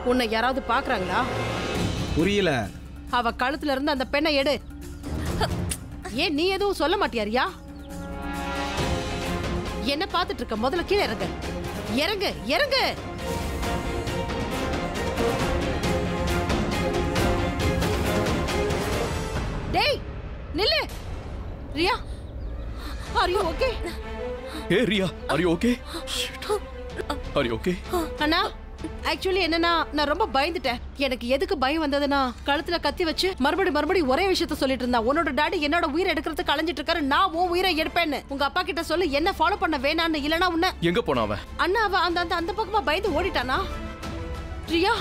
உன்னை யாராவது பாக்குறாங்களா புரியல அவ கழுத்துல இருந்து அந்த பெண்ணை எடு ஏன் நீ எதுவும் சொல்ல மாட்டியா ரியா என்ன பார்த்துட்டு இருக்க முதல்ல கீழே இறங்கு இறங்கு இறங்கு டேய் நில்லு Riya are you okay hey Riya are you okay are you okay அண்ணா ஆக்சுவலி என்னன்னா நான் ரொம்ப பயந்துட்டேன் எனக்கு எதுக்கு பயம் வந்ததுன்னா கழுத்துல கத்தி வச்சு மறுபடி மறுபடி ஒரே விஷயத்த சொல்லிட்டு இருந்தா உன்னோட டாடி என்னோட உயிரை எடுக்கிறதுக்கு கலைஞ்சிட்டு இருக்காரு நான் உன் உயிரை எடுப்பேன்னு உங்க அப்பா கிட்ட சொல்லு என்ன ஃபாலோ பண்ண வேணான்னு இல்லனா உன்ன எங்க போனா அவன் அண்ணா அவ அந்த அந்த அந்த பக்கமா பயந்து ஓடிட்டானா ரியா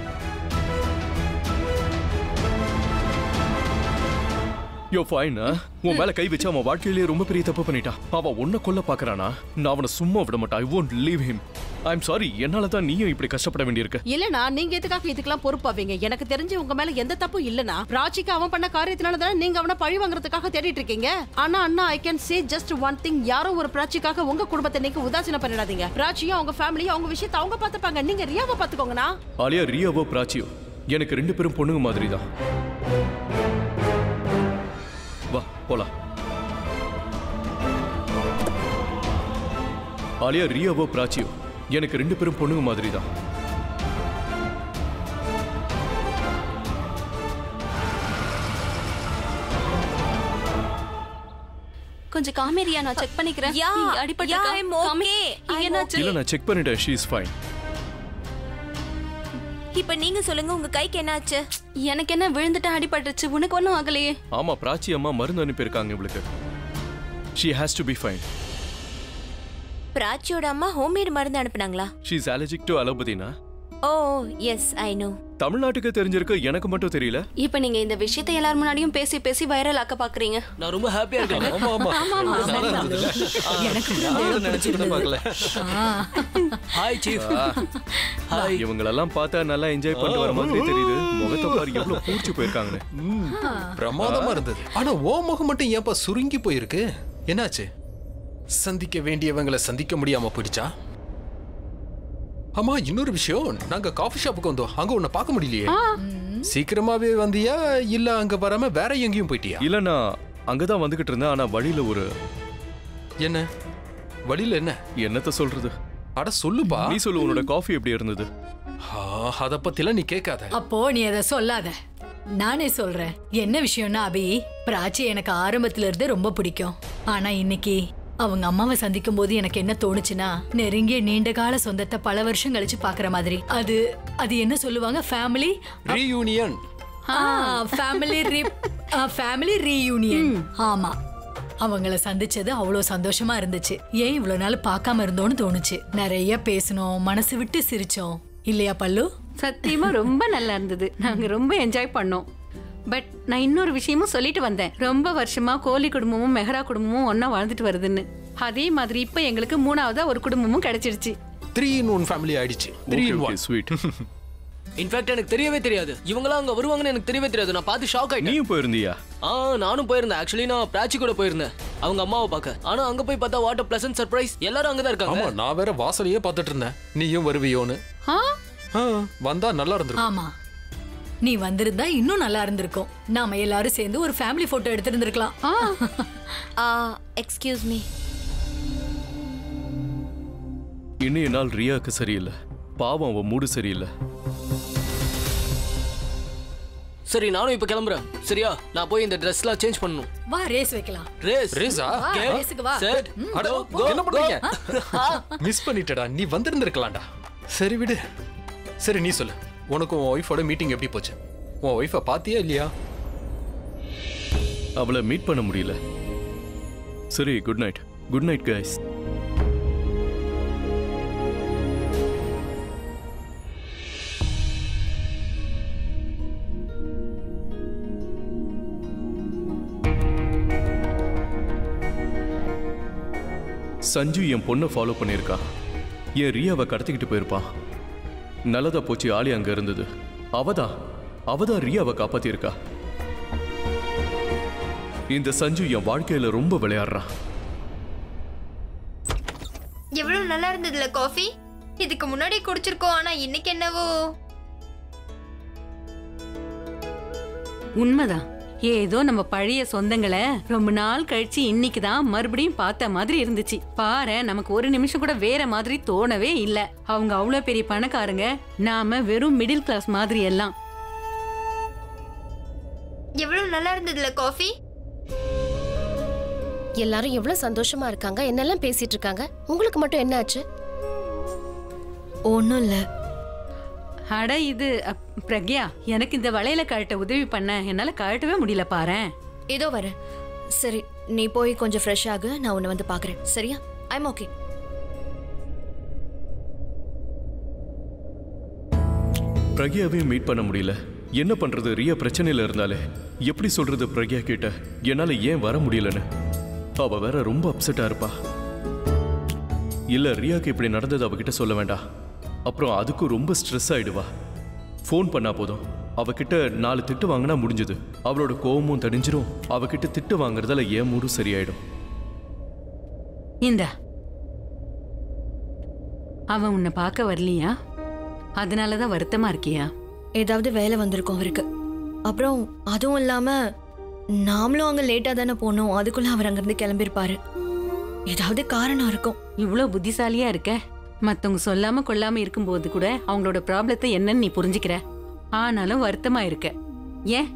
யோ ஃபைன் உன் மேல கை வச்சு அவன் வாழ்க்கையிலேயே ரொம்ப பெரிய தப்பு பண்ணிட்டான் அவன் உன்னை கொல்ல பாக்குறானா நான் அவனை சும்மா விட மாட்டேன் I won't leave him I'm sorry என்னால தான் நீயும் இப்படி கஷ்டப்பட வேண்டியிருக்கு இல்லனா நீங்க எதுக்காக இதுக்கெல்லாம் பொறுப்பாவீங்க எனக்கு தெரிஞ்சு உங்க மேல எந்த தப்பும் இல்லனா ராஜிக்கு அவன் பண்ண காரியத்தினால தானே நீங்க அவனை பழி வாங்குறதுக்காக தேடிட்டு இருக்கீங்க ஆனா அண்ணா I can say just one thing யாரோ ஒரு பிராச்சிக்காக உங்க குடும்பத்தை நீங்க உதாசீனம் பண்ணிடாதீங்க பிராச்சியும் அவங்க ஃபேமிலியும் அவங்க விஷயத்தை அவங்க பாத்துப்பாங்க நீங்க ரியாவை பாத்துக்கோங்கண்ணா ஆலியா ரியாவோ பிராச்சியோ எனக்கு ரெண்டு பேரும் பொண்ணுங்க மாதிரி தான் வா போலாம் ஆலியா ரியாவோ பிராச்சியோ எனக்கு ரெண்டு பேரும் பொண்ணுங்க மாதிரி தான் கொஞ்சம் காமேரியா நான் செக் பண்ணிக்கிறேன் யா, இங்க அடிபட்டு யா, இருக்கா? I'm காமி. okay. இங்க I'm என்னாச்சு இல்ல நான் செக் பண்ணிட்டேன் ஷீ இஸ் ஃபைன் இப்ப நீங்க சொல்லுங்க உங்க கைக்கு என்னாச்சு எனக்கு என்ன விழுந்துட்டு அடிபட்டுச்சு உனக்கு ஒன்றும் ஆகலையே ஆமா பிராச்சி அம்மா மருந்து அனுப்பியிருக்காங்க இவளுக்கு she has to be fine பிராச்சியோட அம்மா ஹோம்மேட் மருந்து அனுப்புனாங்களா ஷீ இஸ் அலர்ஜிக் டு அலோபதினா ஓ எஸ் ஐ நோ தமிழ்நாட்டுக்கு தெரிஞ்சிருக்கு எனக்கு மட்டும் தெரியல இப்ப நீங்க இந்த விஷயத்தை எல்லார் முன்னாடியும் பேசி பேசி வைரல் ஆக்க பாக்குறீங்க நான் ரொம்ப ஹாப்பியா இருக்கேன் ஆமா ஆமா எனக்கு நானும் நினைச்சுட்டு பார்க்கல ஹாய் சீஃப் ஹாய் இவங்களெல்லாம் பார்த்தா நல்லா என்ஜாய் பண்ணிட்டு வர மாதிரி தெரியுது முகத்தை பாரு எவ்வளவு பூச்சி போயிருக்காங்கன்னு பிரமாதமா இருந்தது ஆனா ஓ முகம் மட்டும் ஏன்பா சுருங்கி போயிருக்கு என்னாச்சு சந்திக்க வேண்டியவங்களை சந்திக்க முடியாம போயிடுச்சா ஆமா இன்னொரு விஷயம் நாங்க காஃபி ஷாப்புக்கு வந்தோம் அங்க உன்னை பார்க்க முடியலையே சீக்கிரமாவே வந்தியா இல்ல அங்க வராம வேற எங்கேயும் போயிட்டியா இல்ல நான் அங்கதான் வந்துகிட்டு இருந்தேன் ஆனா வழியில ஒரு என்ன வழியில என்ன என்னத்த சொல்றது அட சொல்லுப்பா நீ சொல்லு உன்னோட காஃபி எப்படி இருந்தது ஆ, அத பத்திலாம் நீ கேட்காத அப்போ நீ அதை சொல்லாத நானே சொல்றேன் என்ன விஷயம்னா அபி பிராச்சி எனக்கு ஆரம்பத்துல இருந்தே ரொம்ப பிடிக்கும் ஆனா இன்னைக்கு அவங்க அம்மாவை சந்திக்கும் போது எனக்கு என்ன தோணுச்சுன்னா நெருங்கிய நீண்ட கால சொந்தத்தை பல வருஷம் கழிச்சு பாக்குற மாதிரி அது அது என்ன சொல்லுவாங்க family reunion family family reunion ஆமா அவங்கள சந்திச்சது அவ்வளோ சந்தோஷமா இருந்துச்சு ஏன் இவ்வளவு நாள் பார்க்காம இருந்தோன்னு தோணுச்சு நிறைய பேசணும் மனசு விட்டு சிரிச்சோம் இல்லையா பல்லு சத்தியமா ரொம்ப நல்லா இருந்தது நாங்க ரொம்ப என்ஜாய் பண்ணோம் பட் நான் இன்னொரு விஷயமும் சொல்லிட்டு வந்தேன் ரொம்ப வருஷமா கோலி குடும்பமும் மெஹரா குடும்பமும் ஒண்ணா வாழ்ந்துட்டு வருதுன்னு அதே மாதிரி இப்ப எங்களுக்கு மூணாவதா ஒரு குடும்பமும் கிடைச்சிருச்சு த்ரீ இன் ஒன் ஃபேமிலி ஆயிடுச்சு three in one sweet in fact எனக்கு தெரியவே தெரியாது இவங்களாம் அங்க வருவாங்கன்னு எனக்கு தெரியவே தெரியாது நான் பார்த்து ஷாக் ஆயிட்டேன் நீயும் போயிருந்தியா ஆ நானும் போயிருந்தேன் ஆக்சுவலி நான் பிராச்சி கூட போயிருந்தேன் அவங்க அம்மாவை பார்க்க ஆனா அங்க போய் பார்த்தா வாட் பிளசன்ட் சர்ப்ரைஸ் எல்லாரும் அங்கதான் ஆமா இருக்காங்க நான் வேற வாசலையே பார்த்துட்டு இருந்தேன் நீயும் வருவியோன்னு ஆ ஆ, வந்தா நல்லா இருந்திருக்கும் ஆமா நீ வந்திருந்தா இன்னும் நல்லா இருந்திருக்கும் நாம எல்லாரும் சேர்ந்து ஒரு ஃபேமிலி போட்டோ எடுத்திருந்திருக்கலாம் எக்ஸ்கியூஸ் மீ இன்னைய நாள் ரியாக்கு சரியில்லை பாவம் அவன் மூடு சரியில்லை சரி நானும் இப்ப கிளம்புறேன் சரியா நான் போய் இந்த ட்ரெஸ்லாம் சேஞ்ச் பண்ணணும் வா ரேஸ் வைக்கலாம் ரேஸ் ரேஸா வா ரேஸுக்கு வா செட் அட, என்ன பண்றீங்க மிஸ் பண்ணிட்டடா நீ வந்திருந்திருக்கலாம்டா சரி விடு சரி நீ சொல்லு உனக்கு உன் ஒய்ஃபோட மீட்டிங் எப்படி போச்சு உன் ஒய்ஃபை பாத்தியா இல்லையா அவளை மீட் பண்ண முடியல சரி good night good night guys Sanju என் பொண்ணை ஃபாலோ பண்ணியிருக்கான் என் ரியாவை கடத்திக்கிட்டு போயிருப்பான் நல்லதா போச்சு ஆளி அங்க இருந்தது அவதான் அவதான் ரியாவை காப்பாத்தியிருக்கா இந்த சஞ்சு என் வாழ்க்கையில ரொம்ப விளையாடுறான் எவ்வளவு நல்லா இருந்ததுல காஃபி இதுக்கு முன்னாடி குடிச்சிருக்கோம் ஆனா இன்னைக்கு என்னவோ உண்மைதான் ஏதோ நம்ம பழைய சொந்தங்களை ரொம்ப நாள் கழிச்சு இன்னைக்கு தான் மறுபடியும் பார்த்த மாதிரி இருந்துச்சு பாரு நமக்கு ஒரு நிமிஷம் கூட வேற மாதிரி தோணவே இல்ல அவங்க அவ்வளவு பெரிய பணக்காரங்க நாம வெறும் மிடில் கிளாஸ் மாதிரி எல்லாம் எவ்வளவு நல்லா இருந்ததுல காஃபி எல்லாரும் எவ்வளவு சந்தோஷமா இருக்காங்க என்னெல்லாம் பேசிட்டு இருக்காங்க உங்களுக்கு மட்டும் என்ன ஆச்சு ஒன்றும் இல்லை அட இது அப், பிரக்யா எனக்கு இந்த வளையல கழட்ட உதவி பண்ண என்னால கழட்டவே முடியல பாரேன் இதோ வரேன் சரி நீ போய் கொஞ்சம் ஃப்ரெஷ் ஆகு நான் உன்னை வந்து பார்க்குறேன் சரியா ஐம் ஓகே பிரக்யாவையும் மீட் பண்ண முடியல என்ன பண்றது ரியா பிரச்சனையில இருந்தாலே எப்படி சொல்றது பிரக்யா கிட்ட என்னால ஏன் வர முடியலன்னு அவ வேற ரொம்ப அப்செட்டா இருப்பா இல்ல ரியாக்கு இப்படி நடந்தது அவகிட்ட சொல்ல வேண்டாம் அப்புறம் அதுக்கும் ரொம்ப ஸ்ட்ரெஸ் ஆயிடுவா ஃபோன் பண்ணா போதும் அவகிட்ட நாலு திட்டு வாங்கினா முடிஞ்சது அவளோட கோவமும் தணிஞ்சிரும் அவகிட்ட திட்டு வாங்குறதால ஏன் மூடும் சரியாயிடும் இந்த அவன் உன்னை பார்க்க வரலையா அதனாலதான் வருத்தமா இருக்கியா ஏதாவது வேலை வந்திருக்கும் அவருக்கு அப்புறம் அதுவும் இல்லாம நாமளும் அங்க லேட்டா தானே போனோம் அதுக்குள்ள அவர் அங்கிருந்து கிளம்பியிருப்பாரு ஏதாவது காரணம் இருக்கும் இவ்வளோ புத்திசாலியா இருக்க மத்தவங்க சொல்லாம கொள்ளாம இருக்கும்போது கூட அவங்களோட ப்ராப்ளத்தை என்னன்னு நீ புரிஞ்சுக்கிற ஆனாலும் வருத்தமா இருக்க ஏன்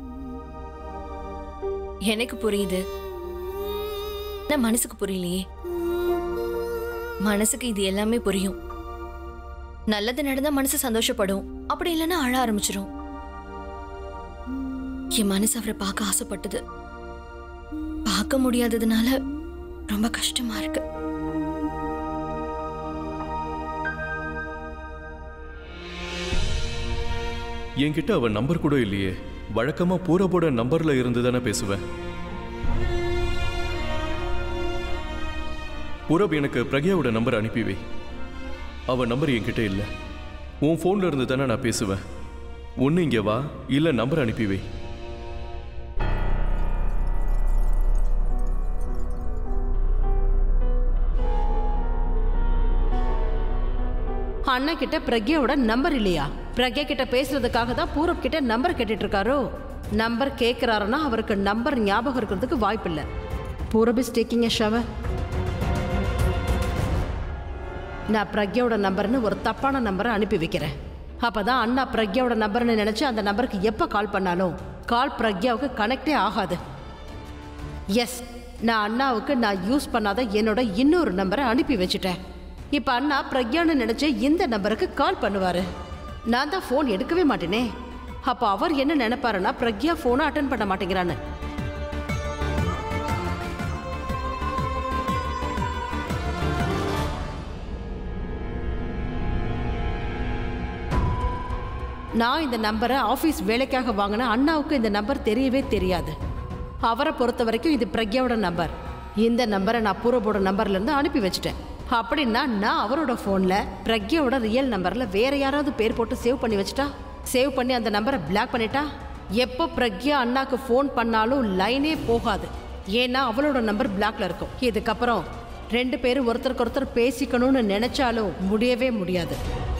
எனக்கு புரியுது நான் மனசுக்கு புரியலையே மனசுக்கு இது எல்லாமே புரியும் நல்லது நடந்தா மனசு சந்தோஷப்படும் அப்படி இல்லைன்னா அழ ஆரம்பிச்சிரும் என் மனசு அவரை பார்க்க ஆசைப்பட்டது பார்க்க முடியாததுனால ரொம்ப கஷ்டமா இருக்கு என்கிட்ட அவ நம்பர் கூட இல்லையே வழக்கமா பூரபோட நம்பர்ல இருந்து தானே பேசுவேன் பூரப் எனக்கு பிரக்யாவோட நம்பர் அனுப்பி வை அவ நம்பர் என்கிட்ட இல்லை உன் ஃபோன்ல இருந்து தானே நான் பேசுவேன் ஒன்று இங்கே வா இல்லை நம்பர் அனுப்பி வை அண்ணா கிட்ட பிரக்யாவோட நம்பர் இல்லையா பிரக்யா கிட்ட பேசுறதுக்காக தான் பூரப் கிட்ட நம்பர் கேட்டுட்டு இருக்காரோ நம்பர் கேட்கிறாருன்னா அவருக்கு நம்பர் ஞாபகம் இருக்கிறதுக்கு வாய்ப்பு இல்லை Poorab is taking a shower நான் பிரக்யாவோட நம்பர்னு ஒரு தப்பான நம்பரை அனுப்பி வைக்கிறேன் அப்பதான் அண்ணா பிரக்யாவோட நம்பர்னு நினைச்சு அந்த நம்பருக்கு எப்போ கால் பண்ணாலும் கால் பிரக்யாவுக்கு கனெக்டே ஆகாது எஸ் நான் அண்ணாவுக்கு நான் யூஸ் பண்ணாத என்னோட இன்னொரு நம்பரை அனுப்பி வச்சுட்டேன் இப்போ அண்ணா பிரக்யான்னு நினைச்சு இந்த நம்பருக்கு கால் பண்ணுவாரு நான் தான் ஃபோன் எடுக்கவே மாட்டேனே அப்போ அவர் என்ன நினைப்பாருன்னா பிரக்யா ஃபோனை அட்டன் பண்ண மாட்டேங்கிறான்னு நான் இந்த நம்பரை ஆஃபீஸ் வேலைக்காக வாங்கின அண்ணாவுக்கு இந்த நம்பர் தெரியவே தெரியாது அவரை பொறுத்த வரைக்கும் இது பிரக்யாவோட நம்பர் இந்த நம்பரை நான் பூரபோட நம்பர்ல இருந்து அனுப்பி வச்சுட்டேன் அப்படின்னா நான் அவரோட ஃபோனில் பிரக்யாவோட ரியல் நம்பரில் வேற யாராவது பேர் போட்டு சேவ் பண்ணி வச்சுட்டா சேவ் பண்ணி அந்த நம்பரை பிளாக் பண்ணிட்டா எப்போ பிரக்யா அண்ணாக்கு ஃபோன் பண்ணாலும் லைனே போகாது ஏன்னா அவளோட நம்பர் பிளாக்ல இருக்கும் இதுக்கப்புறம் ரெண்டு பேரும் ஒருத்தருக்கு ஒருத்தர் பேசிக்கணும்னு நினைச்சாலும் முடியவே முடியாது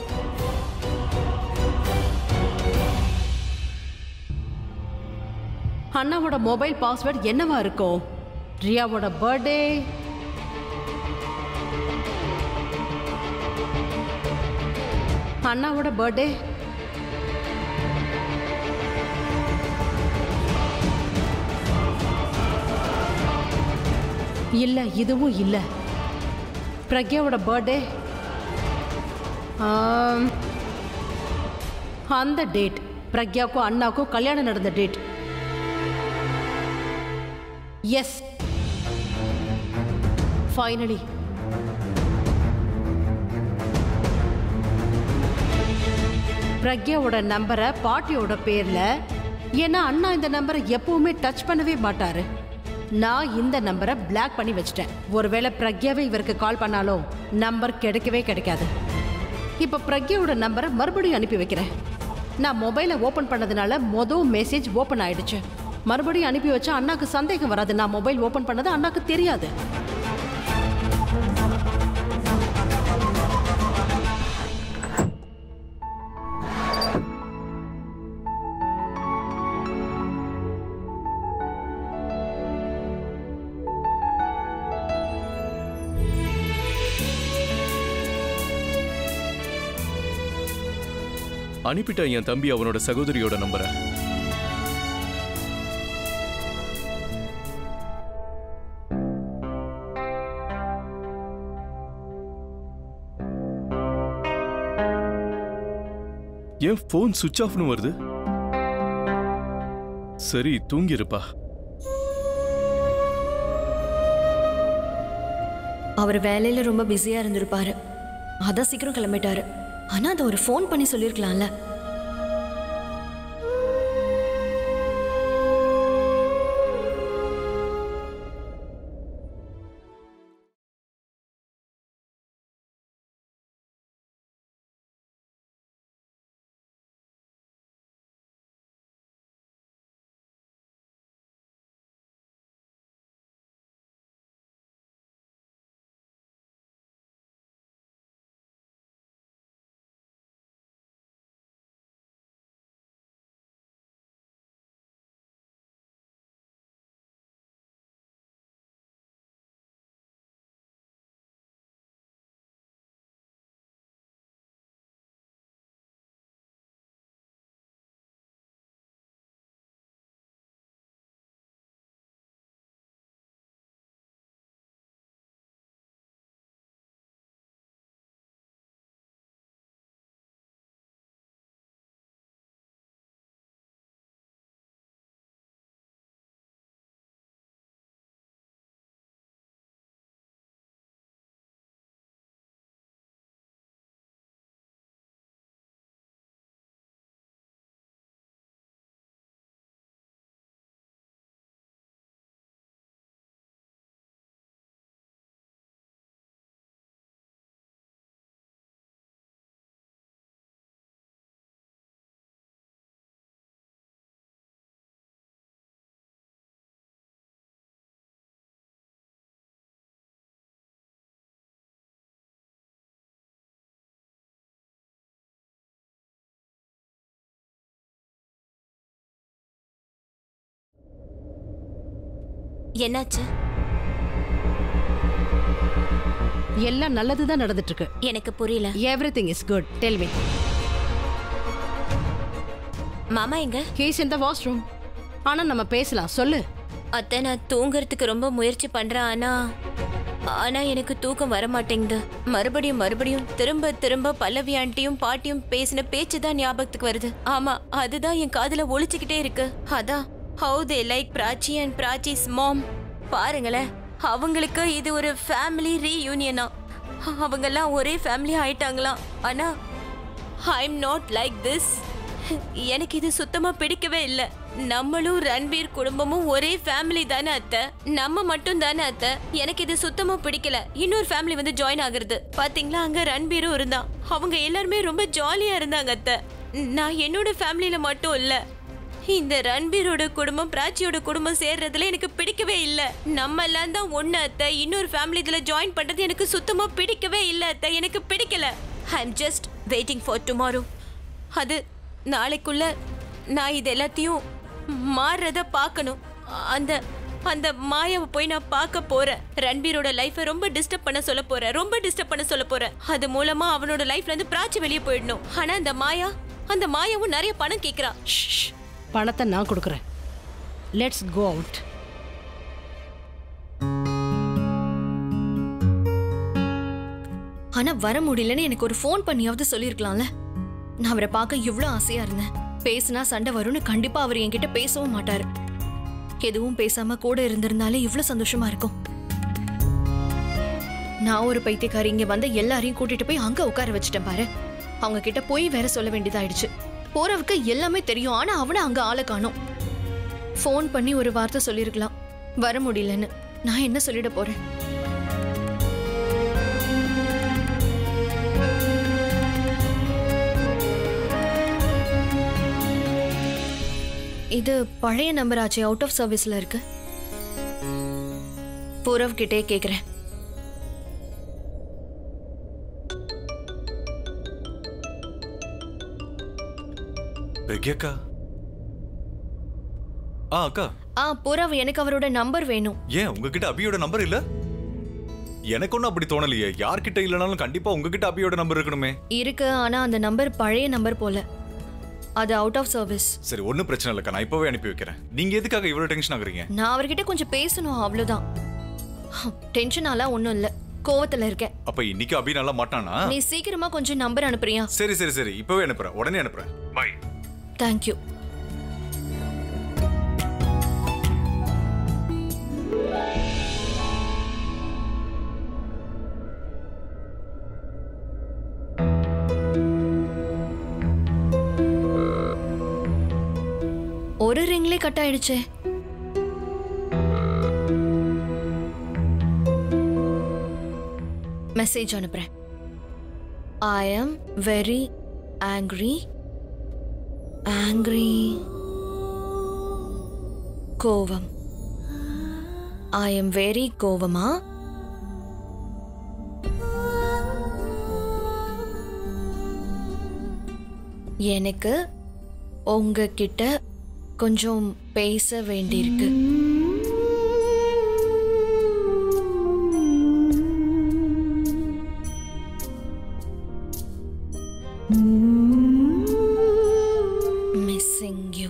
அண்ணாவோட மொபைல் பாஸ்வேர்ட் என்னவா இருக்கும் ரியாவோட பர்த்டே அண்ணாவோட பர்த்டே இல்ல இதுவும் இல்ல பிரக்யாவோட பர்த்டே அந்த டேட் பிரக்யாவுக்கும் அண்ணாவுக்கும் கல்யாணம் நடந்த டேட் எஸ் ஃபைனலி பிரக்யாவோட நம்பரை பாட்டியோட பேர்ல ஏன்னா அண்ணா இந்த நம்பரை எப்பவுமே டச் பண்ணவே மாட்டாரு நான் இந்த நம்பரை பிளாக் பண்ணி வச்சிட்டேன் ஒருவேளை பிரக்யாவே இவருக்கு கால் பண்ணாலும் நம்பர் கிடைக்கவே கிடைக்காது இப்போ பிரக்யாவோட நம்பரை மறுபடியும் அனுப்பி வைக்கிறேன் நான் மொபைலை ஓப்பன் பண்ணதுனால மொதல் மெசேஜ் ஓப்பன் ஆயிடுச்சு மறுபடியும் அனுப்பி வச்சா அண்ணாக்கு சந்தேகம் வராது நான் மொபைல் ஓப்பன் பண்ணது அண்ணாக்கு தெரியாது அனுப்பிட்டா என் தம்பி அவனோட சகோதரியோட நம்பரை ஏன் ஃபோன் சுவிட்ச் ஆஃப்னு வருது சரி தூங்கிருப்பா அவர் வேலையில ரொம்ப பிஸியா இருந்திருப்பாரு அதான் சீக்கிரம் கிளம்பிட்டாரு ஆனா அதை ஒரு ஃபோன் பண்ணி சொல்லியிருக்கலாம்ல என்னாச்சு எல்லாம் நல்லதுதான் நடந்துட்டு இருக்கு எனக்கு புரியல everything is good tell me மாமா எங்க ஹீஸ் இன் த வாஷ்ரூம் ஆனா நம்ம பேசலாம் சொல்லு அத்தை நான் தூங்குறதுக்கு ரொம்ப முயற்சி பண்றேன் ஆனா ஆனா எனக்கு தூக்கம் வர மாட்டேங்குது மறுபடியும் மறுபடியும் திரும்ப திரும்ப பல்லவி ஆண்டியும் பாட்டியும் பேசின பேச்சு தான் ஞாபகத்துக்கு வருது ஆமா அதுதான் என் காதுல ஒழிச்சுக்கிட்டே இருக்கு அதான் how they like Prachi and Prachi's mom பாருங்களேன் அவங்களுக்கு இது ஒரு ஃபேமிலி ரீயூனியனா அவங்கெல்லாம் ஒரே ஃபேமிலி ஆயிட்டாங்களாம் ஆனா I am not like this எனக்கு இது சுத்தமா பிடிக்கவே இல்ல நம்மளும் ரன்பீர் குடும்பமும் ஒரே ஃபேமிலி தானே அத்தை நம்ம மட்டும் தானே அத்தை எனக்கு இது சுத்தமா பிடிக்கல இன்னொரு ஃபேமிலி வந்து ஜாயின் ஆகுறது பாத்தீங்களா அங்க ரன்பீரும் இருந்தான் அவங்க எல்லாருமே ரொம்ப ஜாலியா இருந்தாங்க அத்தை நான் என்னோட ஃபேமிலியில மட்டும் இல்ல இந்த ரன்பீரோட குடும்பம் பிராச்சியோட குடும்பம் சேர்றதுல எனக்கு பிடிக்கவே இல்ல நம்ம எல்லாம் தான் ஒண்ணு அத்தை இன்னொரு ஃபேமிலி இதுல ஜாயின் பண்றது எனக்கு சுத்தமா பிடிக்கவே இல்ல அத்தை எனக்கு பிடிக்கல I am just waiting for tomorrow அது நாளைக்குள்ள நான் இது எல்லாத்தையும் மாறுறத பார்க்கணும் அந்த அந்த மாயாவை போய் நான் பார்க்க போறேன் ரன்பீரோட லைஃபை ரொம்ப டிஸ்டர்ப் பண்ண சொல்ல போறேன் ரொம்ப டிஸ்டர்ப் பண்ண சொல்ல போறேன் அது மூலமா அவனோட லைஃப்ல இருந்து பிராச்சி வெளியே போயிடணும் ஆனா அந்த மாயா அந்த மாயாவும் நிறைய பணம் கேக்குறா ஷ், பணத்தை நான் கொடுக்குறேன் லெட்ஸ் கோ அவுட் ஆனா வர முடியலன்னு எனக்கு ஒரு ஃபோன் பண்ணியாவது சொல்லியிருக்கலாம்ல நான் அவரை பார்க்க இவ்வளோ ஆசையா இருந்தேன் பேசினா சண்டை வரும்னு கண்டிப்பா அவர் என்கிட்ட பேசவும் மாட்டாரு எதுவும் பேசாம கூட இருந்திருந்தாலே இவ்வளோ சந்தோஷமா இருக்கும் நான் ஒரு பைத்தியக்காரி இங்க வந்து எல்லாரையும் கூட்டிட்டு போய் அங்க உட்கார வச்சுட்டேன் பாரு அவங்க கிட்ட போய் வேற சொல்ல வேண்டியதாயிடுச்சு போறவுக்கு எல்லாமே தெரியும் ஆனா அவனை அங்க ஆளை காணோம் ஃபோன் பண்ணி ஒரு வார்த்தை சொல்லியிருக்கலாம் வர முடியலன்னு நான் என்ன சொல்லிட போறேன் இது பழைய நம்பர் ஆச்சு அவுட் ஆஃப் சர்வீஸ்ல இருக்கு பூரவ் கிட்டே கேக்குறேன் பிரக்யாக்கா ஆ அக்கா ஆ பூரவ் எனக்கு அவரோட நம்பர் வேணும் ஏன் உங்ககிட்ட அபியோட நம்பர் இல்ல எனக்கு ஒன்றும் அப்படி தோணலையே யார்கிட்ட இல்லைனாலும் கண்டிப்பா உங்ககிட்ட அபியோட நம்பர் இருக்கணுமே இருக்கு ஆனா அந்த நம்பர் பழைய நம்பர் போல அது அவுட் ஆஃப் சர்வீஸ் சரி ஒன்றும் பிரச்சனை இல்லைக்கா நான் இப்போவே அனுப்பி வைக்கிறேன் நீங்க எதுக்காக இவ்வளோ டென்ஷன் ஆகுறீங்க நான் அவர்கிட்ட கொஞ்சம் பேசணும் அவ்வளவுதான் டென்ஷனால ஒன்றும் இல்லை கோவத்துல இருக்கேன் அப்ப இன்னைக்கு அபி நல்லா மாட்டானா நீ சீக்கிரமா கொஞ்சம் நம்பர் அனுப்புறியா சரி சரி சரி இப்போவே அனுப்புறேன் உடனே அனுப்புறேன் பை தேங்க்யூ ஒரு ரிங்லே கட் ஆயிடுச்சே மெசேஜ் அனுப்புறேன் I am very angry angry கோவம் ஐ எம் வெரி கோவமா எனக்கு உங்ககிட்ட கொஞ்சம் பேச வேண்டியிருக்கு missing you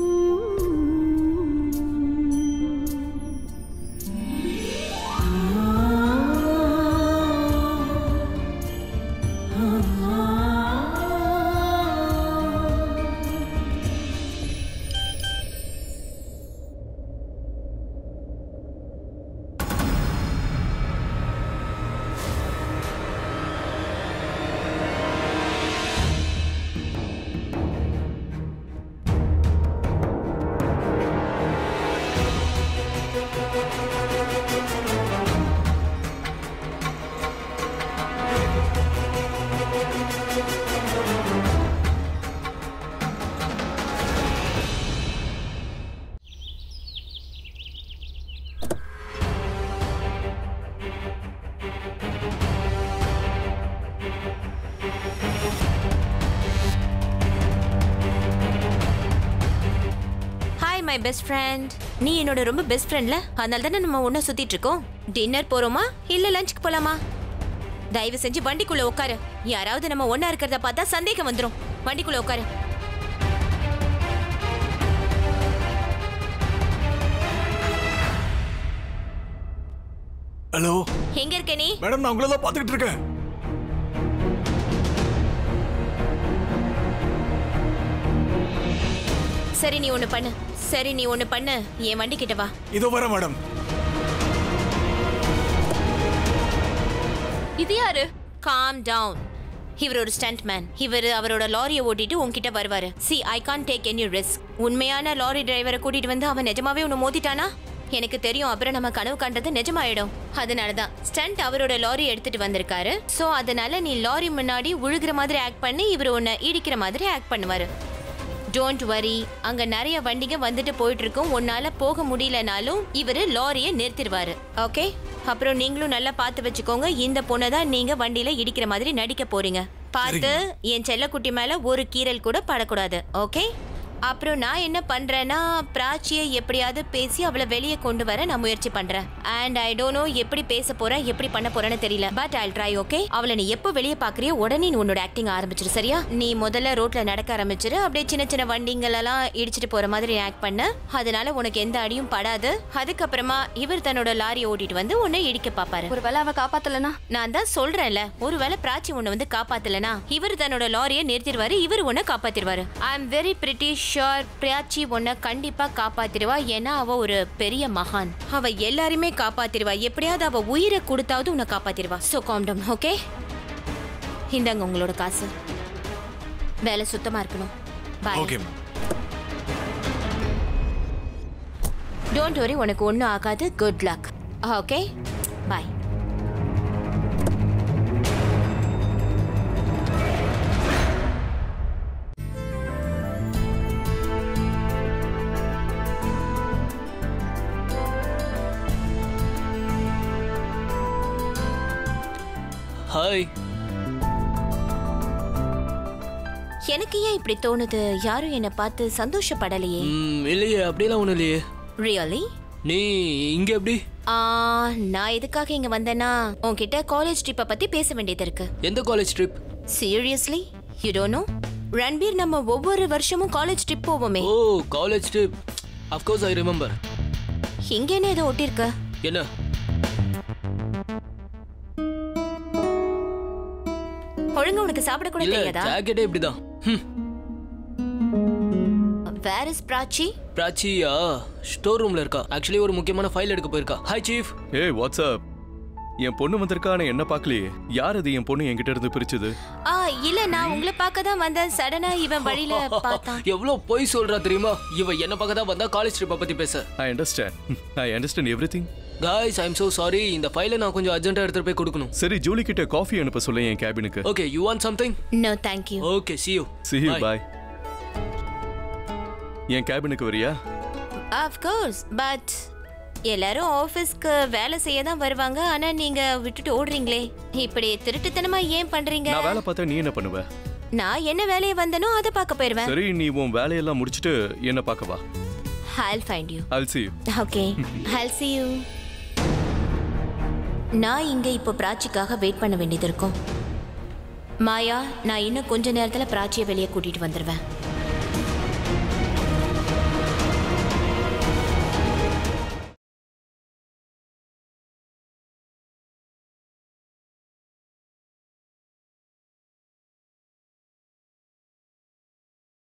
hi my best friend நீ என்னோட ரொம்ப பெஸ்ட் ஃப்ரெண்ட்ல அதனால தானே நம்ம ஒண்ணா சுத்திட்டு இருக்கோம் டின்னர் போறோமா இல்ல லஞ்சுக்கு போலாமா தயவு செஞ்சு வண்டிக்குள்ள உட்காரு யாராவது நம்ம ஒண்ணா இருக்கிறத பார்த்தா சந்தேகம் வந்துரும் வண்டிக்குள்ள உட்காரு ஹலோ எங்க இருக்க நீ மேடம் நான் உங்களை தான் பார்த்துக்கிட்டு இருக்கேன் சரி நீ ஒண்ணு பண்ணு சரி நீ ஒண்ணு பண்ணு என் வண்டி கிட்ட வா இதோ வர மேடம் இது யாரு காம் டவுன் இவர் ஒரு ஸ்டண்ட் மேன் இவர் அவரோட லாரியை ஓட்டிட்டு உன்கிட்ட வருவாரு see I can't take any risk உண்மையான லாரி டிரைவரை கூட்டிட்டு வந்து அவன் நிஜமாவே உன்னை மோதிட்டானா எனக்கு தெரியும் அப்புறம் நம்ம கனவு கண்டது நிஜமாயிடும் அதனால தான் ஸ்டண்ட் அவரோட லாரி எடுத்துட்டு வந்திருக்காரு சோ அதனால நீ லாரி முன்னாடி உழுகிற மாதிரி ஆக்ட் பண்ணி இவர் உன்னை இடிக்கிற மாதிரி ஆக்ட் பண்ணுவாரு டோன்ட் வரி அங்க நிறைய வண்டிங்க வந்துட்டு போயிட்டு இருக்கும் உன்னால போக முடியலனாலும் இவரு லாரியை நிறுத்திடுவாரு ஓகே அப்புறம் நீங்களும் நல்லா பார்த்து வச்சுக்கோங்க இந்த பொண்ணை தான் நீங்க வண்டியில இடிக்கிற மாதிரி நடிக்க போறீங்க பார்த்து என் செல்லக்குட்டி மேல ஒரு கீறல் கூட படக்கூடாது ஓகே அப்புறம் நான் என்ன பண்றேன்னா பிராச்சியை எப்படியாவது பேசி அவளை வெளியே கொண்டு வர நான் முயற்சி பண்றேன் அண்ட் ஐ டோன்ட் நோ எப்படி பேச போறேன் எப்படி பண்ண போறேன்னு தெரியல பட் ஐ ட்ரை ஓகே அவளை நீ எப்போ வெளியே பாக்குறியோ உடனே நீ உன்னோட ஆக்டிங் ஆரம்பிச்சிரு சரியா நீ முதல்ல ரோட்ல நடக்க ஆரம்பிச்சிரு அப்படியே சின்ன சின்ன வண்டிங்கள் எல்லாம் இடிச்சிட்டு போற மாதிரி ஆக்ட் பண்ண அதனால உனக்கு எந்த அடியும் படாது அதுக்கப்புறமா இவர் தன்னோட லாரியை ஓட்டிட்டு வந்து உன்னை இடிக்க பாப்பாரு ஒருவேளை அவ காப்பாத்தலனா நான் தான் சொல்றேன்ல ஒருவேளை பிராச்சி உன்னை வந்து காப்பாத்தலனா இவர் தன்னோட லாரியை நிறுத்திடுவாரு இவர் உன்னை காப்பாத்திடுவாரு I am very pretty sure Prachi உன்னை கண்டிப்பா காப்பாத்திடுவா ஏன்னா அவ ஒரு பெரிய மகான் அவ எல்லாருமே காப்பாத்திடுவா எப்படியாவது அவ உயிரை கொடுத்தாவது உன்னை காப்பாத்திடுவா சோ காம்டம் ஓகே இந்தாங்க உங்களோட காசு வேலை சுத்தமா இருக்கணும் bye okay ma'am don't worry உனக்கு ஒன்றும் ஆகாது good luck okay bye hi எனக்கு ஏன் இப்படி தோணுது யாரும் என்னை பார்த்து சந்தோஷப்படலையே ம், இல்லையே அப்படியெல்லாம் ஒன்றும் இல்லையே ரியலி நீ இங்க எப்படி நான் எதுக்காக இங்க வந்தேன்னா உன்கிட்ட காலேஜ் ட்ரிப்பை பத்தி பேச வேண்டியது இருக்கு எந்த college trip seriously you don't know Ranbir நம்ம ஒவ்வொரு வருஷமும் காலேஜ் ட்ரிப் போவோமே oh college trip of course I remember இங்க என்ன ஏதோ ஒட்டிருக்க என்ன ஒழுங்கா உனக்கு சாப்பிட கூட இல்ல தெரியாதா ஜாக்கெட்டே இப்படிதான் ஹம். வேர் இஸ் பிராச்சி பிராச்சியா ஸ்டோர் ரூம்ல இருக்கா ஆக்சுவலி ஒரு முக்கியமான ஃபைல் எடுக்க போயிருக்கா ஹாய் சீஃப் ஏய் வாட்ஸ்அப் என் பொண்ணு வந்திருக்கா ஆனா என்ன பார்க்கலையே யார் அது என் பொண்ணு என்கிட்ட இருந்து பிரிச்சது ஆ இல்ல நான் உங்களை பார்க்க தான் வந்தேன் சடனா இவன் வழியில பார்த்தான் எவ்வளவு பொய் சொல்றா தெரியுமா இவ என்ன பக்கம் தான் வந்தா காலேஜ் ட்ரிப்பை பத்தி பேச I understand I understand everything guys I am so sorry இந்த ஃபைலை நான் கொஞ்சம் அர்ஜென்ட்டா எடுத்துட்டு போய் கொடுக்கணும் சரி ஜூலி கிட்ட காஃபி அனுப்ப சொல்ல என் கேபினுக்கு okay you want something no thank you okay see you see you Bye. bye என் கேபினுக்கு வரியா ஆஃப் கோர்ஸ் பட் எல்லாரும் ஆபீஸ்க்கு வேலை செய்ய தான் வருவாங்க ஆனா நீங்க விட்டுட்டு ஓடுறீங்களே இப்படி திருட்டுத்தனமா ஏன் பண்றீங்க நான் வேலை பார்த்தா நீ என்ன பண்ணுவ நான் என்ன வேலையை வந்தனோ அதை பார்க்க போயிருவேன் சரி நீ உன் வேலையெல்லாம் முடிச்சிட்டு என்ன பார்க்க வா I'll find you I'll see you okay I'll see you நான் இங்க இப்போ பிராச்சிக்காக வெயிட் பண்ண வேண்டியது இருக்கும் மாயா நான் இன்னும் கொஞ்ச நேரத்துல பிராச்சியை வெளியே கூட்டிட்டு வந்துடுவேன்